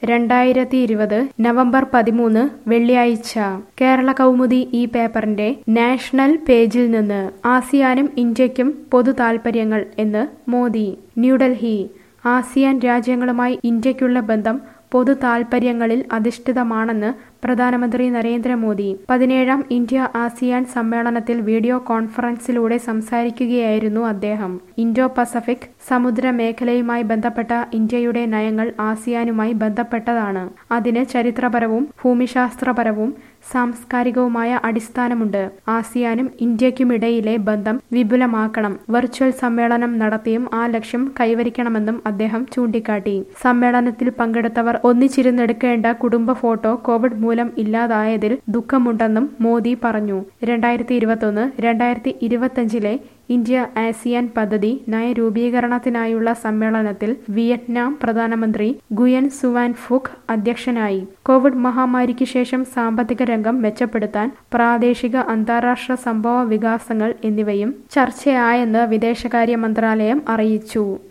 രണ്ടായിരത്തി ഇരുപത് നവംബർ പതിമൂന്ന് വെള്ളിയാഴ്ച കേരള കൗമുദി ഈ പേപ്പറിന്റെ നാഷണൽ പേജിൽ നിന്ന് ആസിയാനും ഇന്ത്യയ്ക്കും പൊതു താൽപര്യങ്ങൾ എന്ന് മോദി ന്യൂഡൽഹി ആസിയാൻ രാജ്യങ്ങളുമായി ഇന്ത്യയ്ക്കുള്ള ബന്ധം പൊതു താൽപര്യങ്ങളിൽ അധിഷ്ഠിതമാണെന്ന് പ്രധാനമന്ത്രി നരേന്ദ്രമോദി പതിനേഴാം ഇന്ത്യ ആസിയാൻ സമ്മേളനത്തിൽ വീഡിയോ കോൺഫറൻസിലൂടെ സംസാരിക്കുകയായിരുന്നു അദ്ദേഹം ഇൻഡോ പസഫിക് സമുദ്ര മേഖലയുമായി ബന്ധപ്പെട്ട ഇന്ത്യയുടെ നയങ്ങൾ ആസിയാനുമായി ബന്ധപ്പെട്ടതാണ് അതിന് ചരിത്രപരവും ഭൂമിശാസ്ത്രപരവും സാംസ്കാരികവുമായ അടിസ്ഥാനമുണ്ട് ആസിയാനും ഇന്ത്യയ്ക്കുമിടയിലെ ബന്ധം വിപുലമാക്കണം വെർച്വൽ സമ്മേളനം നടത്തിയും ആ ലക്ഷ്യം കൈവരിക്കണമെന്നും അദ്ദേഹം ചൂണ്ടിക്കാട്ടി സമ്മേളനത്തിൽ പങ്കെടുത്തവർ ഒന്നിച്ചിരുന്നെടുക്കേണ്ട കുടുംബ ഫോട്ടോ കോവിഡ് മൂലം ഇല്ലാതായതിൽ ദുഃഖമുണ്ടെന്നും മോദി പറഞ്ഞു രണ്ടായിരത്തി ഇരുപത്തൊന്ന് രണ്ടായിരത്തി ഇരുപത്തഞ്ചിലെ ഇന്ത്യ ആസിയാൻ പദ്ധതി നയരൂപീകരണത്തിനായുള്ള സമ്മേളനത്തിൽ വിയറ്റ്നാം പ്രധാനമന്ത്രി ഗുയൻ സുവാൻ ഫുക് അധ്യക്ഷനായി കോവിഡ് മഹാമാരിക്ക് ശേഷം സാമ്പത്തിക രംഗം മെച്ചപ്പെടുത്താൻ പ്രാദേശിക അന്താരാഷ്ട്ര സംഭവ വികാസങ്ങൾ എന്നിവയും ചർച്ചയായെന്ന് വിദേശകാര്യ മന്ത്രാലയം അറിയിച്ചു